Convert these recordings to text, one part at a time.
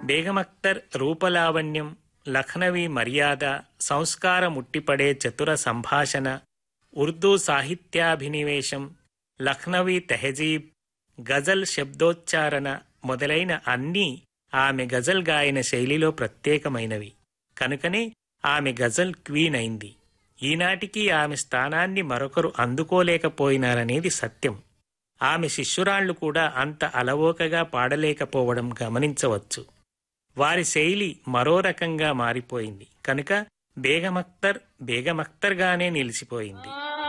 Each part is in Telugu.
బేగమక్తర్ రూపలావణ్యం లఖనవీ మర్యాద సంస్కారం ఉట్టిపడే చతుర సంభాషణ ఉర్దూ సాహిత్యాభినివేశం లఖనవీ తెహజీబ్ గజల్ శబ్దోచ్చారణ మొదలైన అన్నీ ఆమె గజల్ గాయన శైలిలో ప్రత్యేకమైనవి కనుకనే ఆమె గజల్ క్వీన్ అయింది ఈనాటికి ఆమె స్థానాన్ని మరొకరు అందుకోలేకపోయినారనేది సత్యం ఆమె శిష్యురాళ్లు కూడా అంత అలవోకగా పాడలేకపోవడం గమనించవచ్చు వారి శైలి మరో రకంగా మారిపోయింది కనుక బేగమక్తర్ బేగమక్తర్గానే నిలిచిపోయింది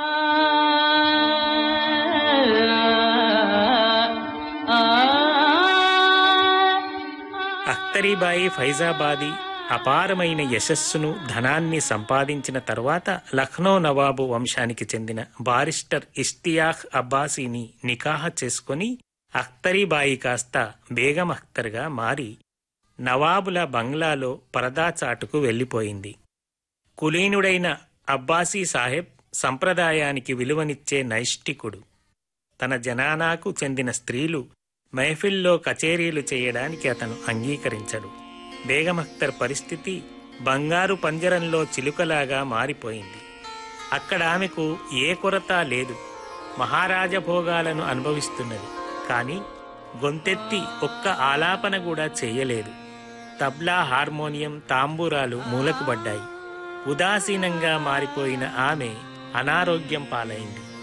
అఖ్తరీబాయి ఫైజాబాదీ అపారమైన యశస్సును ధనాన్ని సంపాదించిన తరువాత లఖ్నో నవాబు వంశానికి చెందిన బారిస్టర్ ఇష్తియాహ్ అబ్బాసీని నికాహ చేసుకుని అఖ్తరీబాయి కాస్త బేగం అఖ్తర్గా మారి నవాబుల బంగ్లాలో పరదాచాటుకు వెళ్ళిపోయింది కులీనుడైన అబ్బాసీ సాహెబ్ సంప్రదాయానికి విలువనిచ్చే నైష్టికుడు తన జనానాకు చెందిన స్త్రీలు మెహఫిల్లో కచేరీలు చేయడానికి అతను అంగీకరించడు బేగమఖ్తర్ పరిస్థితి బంగారు పంజరంలో చిలుకలాగా మారిపోయింది అక్కడ ఆమెకు ఏ కొరత లేదు మహారాజభోగాలను అనుభవిస్తున్నది కానీ గొంతెత్తి ఒక్క ఆలాపన కూడా చెయ్యలేదు తబ్లా హార్మోనియం తాంబూరాలు మూలకుబడ్డాయి ఉదాసీనంగా మారిపోయిన ఆమె అనారోగ్యం పాలైంది